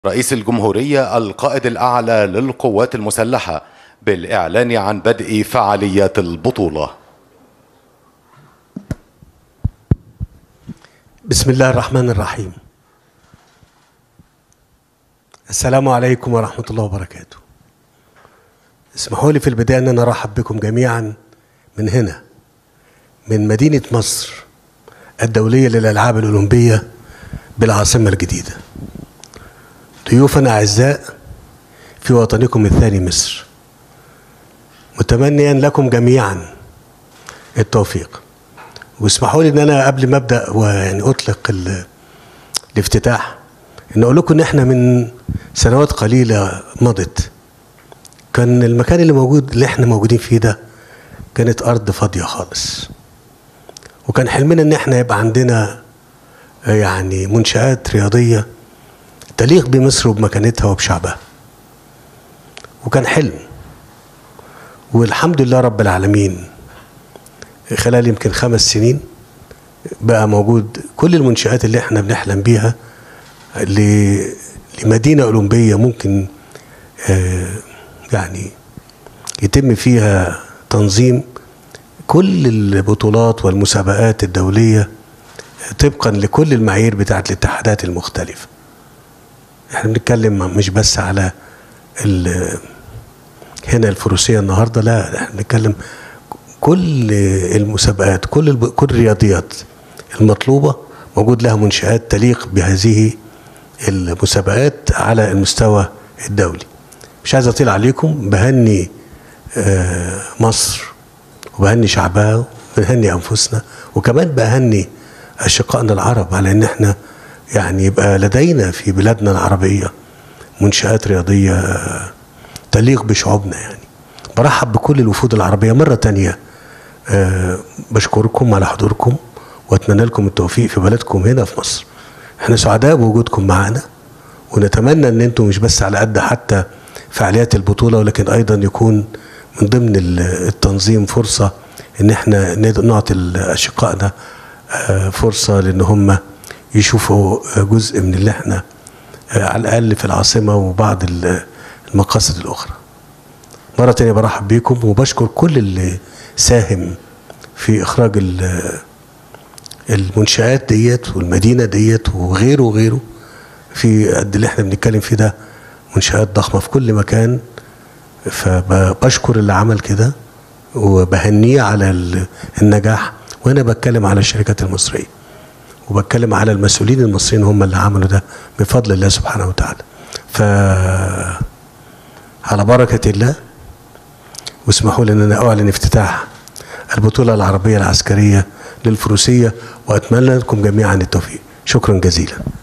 رئيس الجمهورية القائد الأعلى للقوات المسلحة بالإعلان عن بدء فعاليات البطولة بسم الله الرحمن الرحيم السلام عليكم ورحمة الله وبركاته اسمحوا لي في البداية أن أنا أرحب بكم جميعا من هنا من مدينة مصر الدولية للألعاب الأولمبية بالعاصمة الجديدة ضيوفنا أعزاء في وطنكم الثاني مصر متمنيا لكم جميعا التوفيق واسمحوا لي ان انا قبل ما ابدا ويعني اطلق ال- الافتتاح ان اقول لكم ان احنا من سنوات قليله مضت كان المكان اللي موجود اللي احنا موجودين فيه ده كانت ارض فاضيه خالص وكان حلمنا ان احنا يبقى عندنا آه، يعني منشآت رياضيه تليق بمصر وبمكانتها وبشعبها وكان حلم والحمد لله رب العالمين خلال يمكن خمس سنين بقى موجود كل المنشآت اللي احنا بنحلم بيها ل- لمدينة أولمبية ممكن آه، يعني يتم فيها تنظيم كل البطولات والمسابقات الدولية طبقا لكل المعايير بتاعت الاتحادات المختلفة احنا بنتكلم مش بس على ال- هنا الفروسية النهاردة لا احنا بنتكلم كل المسابقات كل الب... كل الرياضيات المطلوبة موجود لها منشآت تليق بهذه المسابقات على المستوى الدولي مش عايز أطيل عليكم بهني آه، مصر وبهني شعبها وبهني أنفسنا وكمان بهني أشقائنا العرب على إن إحنا يعني يبقى لدينا في بلادنا العربية منشآت رياضية آه، تليق بشعوبنا يعني برحب بكل الوفود العربية مرة تانية آه، بشكركم على حضوركم واتمنى لكم التوفيق في بلدكم هنا في مصر احنا سعداء بوجودكم معنا ونتمنى ان انتم مش بس على قد حتى فعاليات البطولة ولكن ايضا يكون من ضمن ال- التنظيم فرصة ان احنا ند- نعطي اشقائنا آه، فرصة لان هم يشوفوا آه، جزء من اللي احنا آه، على الاقل في العاصمة وبعض ال- المقاصد الاخرى مرة تانية برحب بيكم وبشكر كل اللي ساهم في إخراج ال- المنشآت ديت والمدينة ديت وغيره وغيره في قد اللي احنا بنتكلم فيه ده منشآت ضخمة في كل مكان فبشكر اللي عمل كده وبهنيه على ال- النجاح وأنا بتكلم على الشركات المصرية وبتكلم على المسؤولين المصريين هم اللي عملوا ده بفضل الله سبحانه وتعالى ف على بركة الله واسمحوا لي ان انا اعلن افتتاح البطولة العربية العسكرية للفروسية واتمنى لكم جميعا التوفيق شكرا جزيلا